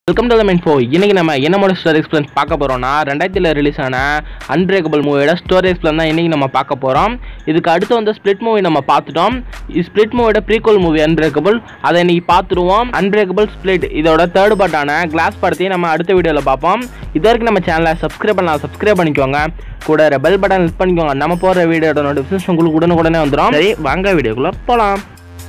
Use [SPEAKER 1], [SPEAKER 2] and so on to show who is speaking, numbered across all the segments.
[SPEAKER 1] welcome to main ஃபோ இன்னைக்கு நம்ம என்னமோட ஸ்டோரி எக்ஸ்பிளன்ஸ் பார்க்க போறோம்னா ரெண்டாயிரத்தில் ரிலீஸ் ஆன அன்பிரேக்கபிள் மூவியோட ஸ்டோரி எக்ஸ்பிளன் தான் இன்னைக்கு நம்ம பார்க்க போறோம் இதுக்கு அடுத்து வந்து ஸ்பிளிட் மூவி நம்ம பார்த்துட்டோம் ஸ்பிளிட் மூவியோட ப்ரீக்வல் மூவி அன்பிரேக்கபிள் அதை இன்னைக்கு பார்த்துருவோம் அன்பிரேக்கபிள் ஸ்பிளிட் இதோட தேர்ட் பார்ட்டான கிளாஸ் படத்தையும் நம்ம அடுத்த வீடியோவில் பார்ப்போம் இது வரைக்கும் நம்ம சேனலை சப்ஸ்கிரைப் பண்ணலாம் சப்ஸ்கிரைப் பண்ணிக்கோங்க கூட பெல் பட்டன் கிளிக் பண்ணிக்கோங்க நம்ம போகிற வீடியோட நோட்டிஃபிகேஷன் உங்களுக்கு உடனுக்குடனே வந்துடும் சரி வாங்க வீடியோக்குள்ளே போகலாம்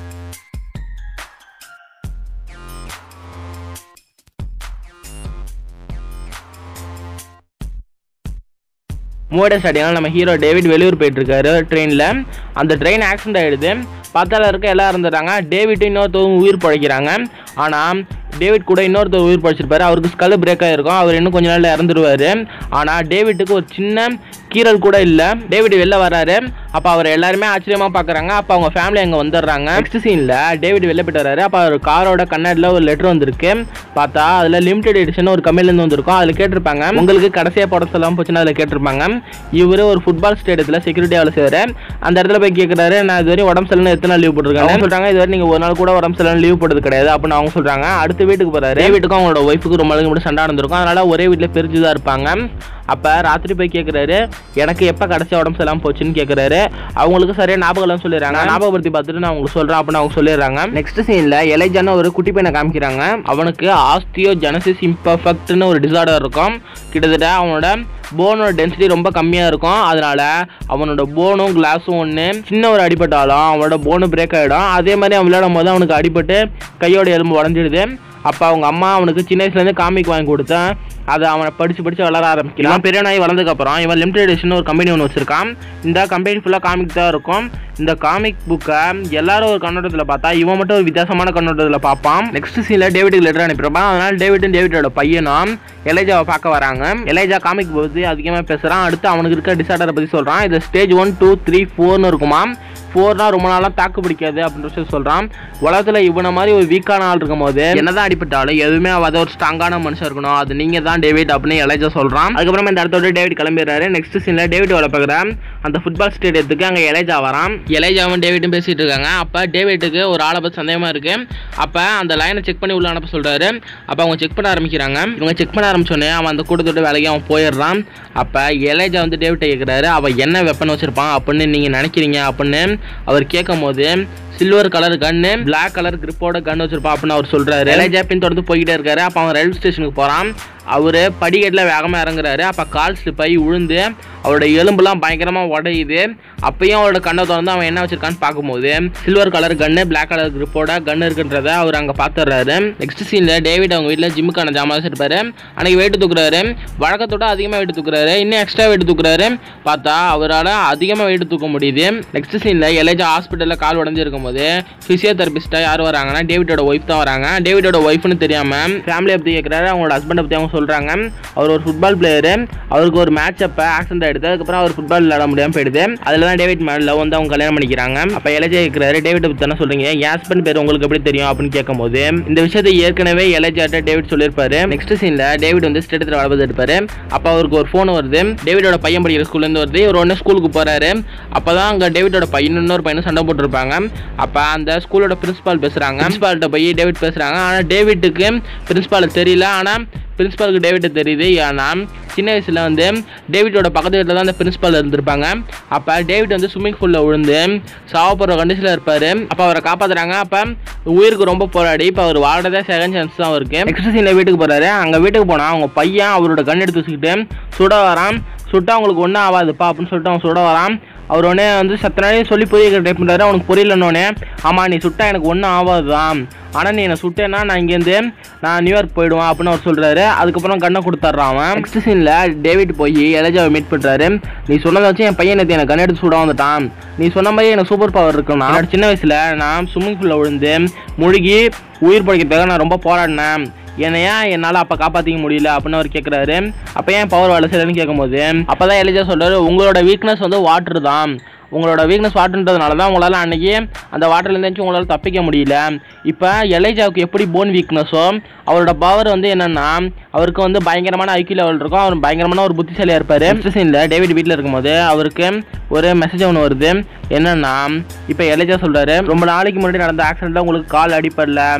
[SPEAKER 1] மூட ஸ்டார்டிங்காக நம்ம ஹீரோ டேவிட் வெளியூர் போயிட்டு இருக்காரு ட்ரெயினில் அந்த ட்ரெயின் ஆக்சிடென்ட் ஆகிடுது பார்த்தால இருக்க எல்லாம் இருந்துட்டாங்க டேவிட் இன்னொருத்தவங்க உயிர் பழைக்கிறாங்க ஆனால் டேவிட் கூட இன்னொருத்தர் உயிர் பழிச்சிருப்பாரு அவருக்கு ஸ்கல் பிரேக் ஆகிருக்கும் அவர் இன்னும் கொஞ்ச நாள்ல இறந்துருவாரு ஆனால் டேவிட்டுக்கு ஒரு சின்ன கீரல் கூட இல்லை டேவிட் வெளில வராரு அப்போ அவர் எல்லாருமே ஆச்சரியமாக பார்க்குறாங்க அப்போ அவங்க ஃபேமிலி அங்கே வந்துடுறாங்க நெக்ஸ்ட் சீனில் டேவிட் வெளில போயிட்டு வராரு அப்போ அவர் காரோட கண்ணாடியில் ஒரு லெட்டர் வந்திருக்கு பார்த்தா அதில் லிமிடெட் எடிஷன் ஒரு கம்பெனிலேருந்து வந்திருக்கும் அதில் கேட்டிருப்பாங்க உங்களுக்கு கடைசியாக படம் சொல்லாமல் போச்சுன்னா அதில் கேட்டிருப்பாங்க இவர் ஒரு ஃபுட்பால் ஸ்டேடியத்தில் செக்யூரிட்டி வேலை செய்வார் அந்த இடத்துல போய் கேட்குறாரு நான் இது வரையும் உடம்பு சரியில்லை எத்தனை நாள் லீவ் போட்டிருக்காங்க சொல்கிறாங்க இது வரை நீங்கள் ஒரு நாள் கூட உடம்பு சரியில்லை லீவ் போட்டது கிடையாது அப்படின்னு அவங்க சொல்கிறாங்க அடுத்த வீட்டுக்கு போகிறாரு வீட்டுக்கும் அவங்களோட ஒய்ஃபுக்கு ரொம்ப நாளைக்கு மட்டும் சண்டை நடந்திருக்கும் அதனால ஒரே வீட்டில் பிரிஞ்சு தான் இருப்பாங்க அப்போ ராத்திரி போய் கேட்குறாரு எனக்கு எப்போ கடைசி உடம்பு சரியில்லாமல் போச்சுன்னு கேட்குறாரு அவங்களுக்கு சரியாக ஞாபகம் இல்லைன்னு சொல்லிடுறாங்க ஞாபகப்படுத்தி பார்த்துட்டு நான் உங்களுக்கு சொல்கிறேன் அப்படின்னு அவங்க சொல்லிடுறாங்க நெக்ஸ்ட் சீனில் எலைஜான ஒரு குட்டி பையனை காமிக்கிறாங்க அவனுக்கு ஆஸ்தியோ ஜெனசிஸ் இம்பர்ஃபெக்ட்னு ஒரு டிசார்டர் இருக்கும் கிட்டத்தட்ட அவனோட போனோட டென்சிட்டி ரொம்ப கம்மியாக இருக்கும் அதனால அவனோட போனும் கிளாஸும் ஒன்று சின்ன ஒரு அடிபட்டாலும் அவனோட போனு பிரேக் ஆகிடும் அதே மாதிரி அவன் விளையாடும் போது அவனுக்கு அடிபட்டு கையோட எலும்பு உடஞ்சிடுது அப்போ அவங்க அம்மா அவனுக்கு சின்ன வயசுலேருந்து காமிக் வாங்கி கொடுத்தேன் அதை அவனை படித்து படித்து வளர ஆரம்பிக்கலாம் பெரிய நாய் வளர்ந்ததுக்கப்புறம் இவன் லிமிடெட் எடிஷன் ஒரு கம்பெனி ஒன்று வச்சிருக்கான் இந்த கம்பெனி ஃபுல்லாக காமிக் தான் இருக்கும் இந்த காமிக் புக்கை எல்லாரும் ஒரு கண்ணோட்டத்தில் பார்த்தா இவன் மட்டும் ஒரு வித்தியாசமான கண்ணோட்டத்தில் பார்ப்பான் நெக்ஸ்ட் சீனில் டேவிட்டுக்கு லெட்டர் அனுப்பியிருப்பான் அதனால் டேவிட்டும் டேவிட்டோட பையனும் எலைஜாவை பார்க்க வராங்க எலைஜா காமிக் பற்றி அதிகமாக பேசுகிறான் அடுத்து அவனுக்கு இருக்க டிசார்டரை பற்றி சொல்கிறான் இது ஸ்டேஜ் ஒன் டூ த்ரீ ஃபோர்னு இருக்குமா ஃபோர்னா ரொம்ப நாளாக தாக்கு பிடிக்காது அப்படின்ற விஷயம் சொல்கிறான் உலகத்தில் இவனை மாதிரி ஒரு வீக்கான ஆள் இருக்கும் போது என்னதான் அடிப்பட்டாலும் எதுவுமே ஆகாத ஒரு ஸ்ட்ராங்கான மனுஷன் இருக்கணும் அது நீங்கள் தான் டேவிட் அப்படின்னு எலைஜா சொல்கிறான் அதுக்கப்புறமா இந்த இடத்தோட டேவிட் கிளம்பிடுறாரு நெக்ஸ்ட் சீனில் டேவிட் வேலை பார்க்குறேன் அந்த ஃபுட்பால் ஸ்டேடியத்துக்கு அங்கே எலைஜா வரான் எலைஜாவும் டேவிட்டும் பேசிட்டு இருக்காங்க அப்போ டேவிட்டுக்கு ஒரு ஆளை பற்றி சந்தேகமாக இருக்கு அப்போ அந்த லைனை செக் பண்ணி உள்ள அனுப்ப சொல்கிறாரு அப்போ அவங்க செக் பண்ண ஆரம்பிக்கிறாங்க இவங்க செக் பண்ண ஆரம்பிச்சோடனே அவன் அந்த கூட்டத்தோட வேலைக்கு அவன் போயிடுறான் அப்போ எலைஜா வந்து டேவிட்டை கேட்குறாரு அவன் என்ன வெப்பன் வச்சிருப்பான் அப்படின்னு நீங்கள் நினைக்கிறீங்க அப்படின்னு அவர் கேட்கும் போது silver colour gun black colour கிரிப்போட கன் வச்சிருப்பான் அப்படின்னு அவர் சொல்றாரு எலைஜா பின் தொடர்ந்து போய்கிட்டே இருக்காரு அப்போ அவன் ரயில்வே ஸ்டேஷனுக்கு போறான் அவர் படிக்கட்டில் வேகமாக இறங்குறாரு அப்போ கால் ஸ்லிப் ஆகி விழுந்து அவரோட எலும்புலாம் பயங்கரமாக உடையுது அப்பயும் அவரோட கண்ணை திறந்து அவன் என்ன வச்சிருக்கான்னு பார்க்கும்போது silver colour gun black colour கிரிப்போட கன் இருக்குன்றத அவர் அங்கே பார்த்துடுறாரு நெக்ஸ்ட் சீனில் டேவிட் அவங்க வீட்டில் ஜிம்முக்கான ஜாமான் வச்சிருப்பாரு அன்னைக்கு வெயிட் தூக்குறாரு வழக்கத்தோட அதிகமாக வெயிட் தூக்குறாரு இன்னும் எக்ஸ்ட்ரா வெயிட் தூக்குறாரு பார்த்தா அவரால் அதிகமாக வெயிட் தூக்க முடியுது நெக்ஸ்ட் சீனில் எலேஜா ஹாஸ்பிட்டலில் கால் உடஞ்சிருக்கும் போது ஃபிசியோதெரபிஸ்ட்டாக யார் வராங்கன்னா டேவிடோட ஒய்ஃப் தான் வராங்க டேவிடோட ஒய்ஃப்னு தெரியாமல் ஃபேமிலியை பற்றி கேட்குறாரு அவங்களோட ஹஸ்பண்டை பற்றி அவங்க சொல்கிறாங்க அவர் ஒரு ஃபுட்பால் பிளேயரு அவருக்கு ஒரு மேட்ச் அப்போ ஆக்சிடென்ட் ஆகிடுது அதுக்கப்புறம் அவர் ஃபுட்பால் விளையாட முடியாமல் போயிடுது அதில் தான் டேவிட் மேலே வந்து அவங்க கல்யாணம் பண்ணிக்கிறாங்க அப்போ எலேஜா கேட்குறாரு டேவிட் பற்றி தானே சொல்கிறீங்க என் ஹஸ்பண்ட் பேர் உங்களுக்கு எப்படி தெரியும் அப்படின்னு கேட்கும்போது இந்த விஷயத்தை ஏற்கனவே எலேஜாட்ட டேவிட் சொல்லியிருப்பாரு நெக்ஸ்ட் சீனில் டேவிட் வந்து ஸ்டேட்டத்தில் வளர்ந்து எடுப்பாரு அப்போ அவருக்கு ஒரு ஃபோன் வருது டேவிடோட பையன் படிக்கிற ஸ்கூல்லேருந்து வருது இவர் உடனே ஸ்கூலுக்கு போகிறாரு அப்போ தான் அங்கே டேவிடோட பையன் இன்னொரு பையனும் சண்டை போட்டிருப்பாங்க அப்போ அந்த ஸ்கூலோட பிரின்சிபால் பேசுகிறாங்க பிரின்சிபால்கிட்ட போய் டேவிட் பேசுகிறாங்க ஆனால் டேவிட்டுக்கு பிரின்சிபால் தெரியல ஆனால் பிரின்சிபாலுக்கு டேவிட்டு தெரியுது ஏன்னா சின்ன வயசில் வந்து டேவிட்டோட பக்கத்து வீட்டில் தான் அந்த பிரின்சிபால் இருந்திருப்பாங்க அப்போ டேவிட் வந்து ஸ்விம்மிங் பூலில் விழுந்து சாவ போகிற கண்டிஷனில் இருப்பார் அப்போ அவரை காப்பாற்றுறாங்க அப்போ உயிருக்கு ரொம்ப போராடி இப்போ அவர் வாழ்றதே செகண்ட் சான்ஸ் தான் அவருக்கு நெக்ஸ்ட் சீனில் வீட்டுக்கு போகிறாரு அங்கே வீட்டுக்கு போனால் அவங்க பையன் அவரோட கண் எடுத்து வச்சுக்கிட்டு சுட வரான் சுட்டா அவங்களுக்கு ஒன்றும் ஆகாதுப்பா அப்படின்னு சொல்லிட்டு அவன் சுட வரான் அவர் உடனே வந்து சத்தனாலே சொல்லி புரிய ட்ரை பண்ணுறாரு அவனுக்கு புரியலன்னொடனே ஆமாம் நீ சுட்டா எனக்கு ஒன்றும் ஆகாதுதான் ஆனால் நீ என்னை சுட்டேன்னா நான் இங்கேருந்து நான் நியூயார்க் போயிடுவேன் அப்படின்னு அவர் சொல்கிறாரு அதுக்கப்புறம் கண்ணை கொடுத்துட்றான் அவன் நெக்ஸ்ட் சீனில் டேவிட் போய் எலஜாவை மீட் பண்ணுறாரு நீ சொன்னதை வச்சு என் பையன் நேற்று எனக்கு கண்ணை எடுத்து சுட வந்துட்டான் நீ சொன்ன மாதிரி எனக்கு சூப்பர் பவர் இருக்கும் நான் சின்ன வயசில் நான் ஸ்விம்மிங் பூலில் விழுந்து முழுகி உயிர் பிழைக்கிறதுக்காக நான் ரொம்ப போராடினேன் என்னையா என்னால் அப்போ காப்பாற்றிக்க முடியல அப்படின்னு அவர் கேட்குறாரு அப்போ ஏன் பவர் வேலை செய்யலன்னு கேட்கும்போது அப்போ தான் எலிஜா சொல்கிறாரு உங்களோட வீக்னஸ் வந்து வாட்டர் தான் உங்களோட வீக்னஸ் வாட்டர்ன்றதுனால தான் உங்களால் அன்னைக்கு அந்த வாட்டர்லேருந்து உங்களால் தப்பிக்க முடியல இப்போ எலைஜாவுக்கு எப்படி போன் வீக்னஸோ அவரோட பவர் வந்து என்னென்னா அவருக்கு வந்து பயங்கரமான ஐக்கிய லெவல் இருக்கும் அவர் பயங்கரமான ஒரு புத்திசாலியாக இருப்பார் சீனில் டேவிட் வீட்டில் இருக்கும்போது அவருக்கு ஒரு மெசேஜ் ஒன்று வருது என்னென்னா இப்போ எலைஜா சொல்கிறாரு ரொம்ப நாளைக்கு முன்னாடி நடந்த ஆக்சிடெண்ட்டில் உங்களுக்கு கால் அடிப்படல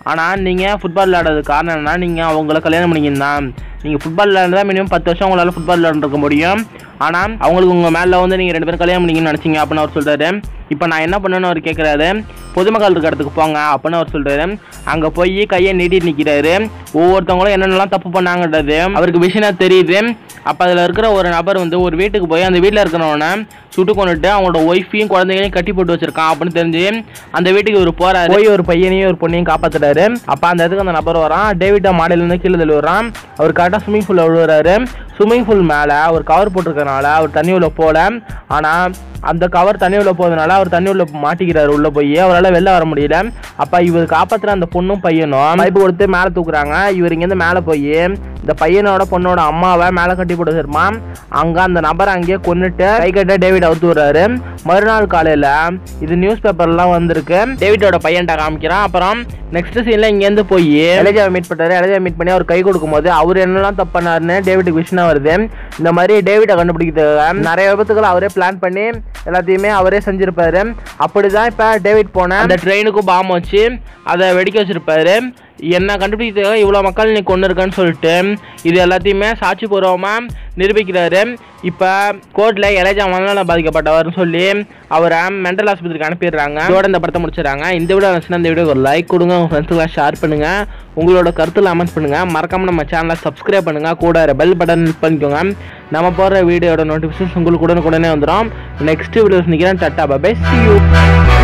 [SPEAKER 1] ஆனால் நீங்கள் ஃபுட்பால் விளையாடுறது காரணம் என்னன்னா நீங்கள் அவங்கள கல்யாணம் பண்ணிக்கிந்தான் நீங்கள் ஃபுட்பால் விளையாண்டா மினிமம் பத்து வருஷம் உங்களால் ஃபுட்பால் விளையாண்டுருக்க முடியும் ஆனால் அவங்களுக்கு உங்கள் மேலே வந்து நீங்கள் ரெண்டு பேரும் கல்யாணம் பண்ணிக்கணும்னு நினச்சிங்க அப்படின்னு அவர் சொல்கிறாரு இப்போ நான் என்ன பண்ணணும்னு அவர் கேட்குறாரு பொதுமக்கள் இருக்க இடத்துக்கு போங்க அப்படின்னு அவர் சொல்கிறாரு அங்கே போய் கையை நீட்டிட்டு நிற்கிறாரு ஒவ்வொருத்தவங்களும் என்னென்னலாம் தப்பு பண்ணாங்கன்றது அவருக்கு விஷயம் தெரியுது அப்போ அதில் இருக்கிற ஒரு நபர் வந்து ஒரு வீட்டுக்கு போய் அந்த வீட்டில் இருக்கிறவனை சுட்டு கொண்டுட்டு அவங்களோட ஒய்ஃபையும் குழந்தைகளையும் கட்டி போட்டு வச்சிருக்கான் அப்படின்னு தெரிஞ்சு அந்த வீட்டுக்கு இவர் போறாரு போய் ஒரு பையனையும் ஒரு பொண்ணையும் காப்பாத்துறாரு அப்போ அந்த இடத்துக்கு அந்த நபர் வரான் டேவிட்டா மாடியிலேருந்து கீழே தள்ளி வரான் அவர் கரெக்டாக ஸ்விம்மிங் பூலில் விழுவுறாரு ஸ்விம்மிங் பூல் மேலே அவர் கவர் போட்டிருக்கனால அவர் தண்ணி உள்ள போகல ஆனால் அந்த கவர் தண்ணி உள்ள போகிறதுனால அவர் தண்ணி உள்ள மாட்டிக்கிறாரு உள்ள போய் அவரால் வெளில வர முடியல அப்போ இவர் காப்பாற்றுற அந்த பொண்ணும் பையனும் பைப்பு கொடுத்து மேலே தூக்குறாங்க இவர் இங்கேருந்து மேலே போய் இந்த பையனோட பொண்ணோட அம்மாவை மேலே கட்டி போட்டு வச்சிருப்பான் அங்கே அந்த நபரை அங்கேயே கொன்னுட்டு கை கட்ட டேவிட் அவுத்து விடுறாரு மறுநாள் காலையில் இது நியூஸ் பேப்பர்லாம் வந்திருக்கு டேவிட்டோட பையன்ட்ட காமிக்கிறான் அப்புறம் நெக்ஸ்ட் சீனில் இங்கேருந்து போய் எலஜாவை மீட் பண்ணுறாரு எலஜாவை மீட் பண்ணி அவர் கை கொடுக்கும்போது அவர் என்னெல்லாம் தப்பு பண்ணாருன்னு டேவிட்டுக்கு விஷயம் வருது இந்த மாதிரி டேவிட்டை கண்டுபிடிக்கிறதுக்காக நிறைய விபத்துகள் அவரே பிளான் பண்ணி எல்லாத்தையுமே அவரே செஞ்சிருப்பாரு அப்படிதான் இப்போ டேவிட் போன அந்த ட்ரெயினுக்கும் பாம் வச்சு அதை வெடிக்க வச்சிருப்பாரு என்ன கண்டுபிடிக்கிறதுக்காக இவ்வளோ மக்கள் நீ கொண்டு இருக்கன்னு சொல்லிட்டு இது எல்லாத்தையுமே சாட்சி பூர்வமாக நிரூபிக்கிறாரு இப்போ கோர்ட்டில் இளைஜா மனநலம் பாதிக்கப்பட்டவர்னு சொல்லி அவரை மென்டல் ஆஸ்பத்திரிக்கு அனுப்பிடுறாங்க இதோட இந்த படத்தை முடிச்சிடறாங்க இந்த வீடியோ இருந்துச்சுன்னா இந்த வீடியோ ஒரு லைக் கொடுங்க உங்கள் ஃப்ரெண்ட்ஸுக்கெல்லாம் ஷேர் பண்ணுங்கள் உங்களோட கருத்தில் அமெண்ட் பண்ணுங்கள் மறக்காமல் நம்ம சேனலை சப்ஸ்கிரைப் பண்ணுங்கள் கூட பெல் பட்டன் கிளிக் பண்ணிக்கோங்க நம்ம போடுற வீடியோட நோட்டிஃபிகேஷன் உங்களுக்கு உடனுக்குடனே வந்துடும் நெக்ஸ்ட் வீடியோஸ் நிற்கிறேன் டட்டா பை சி யூ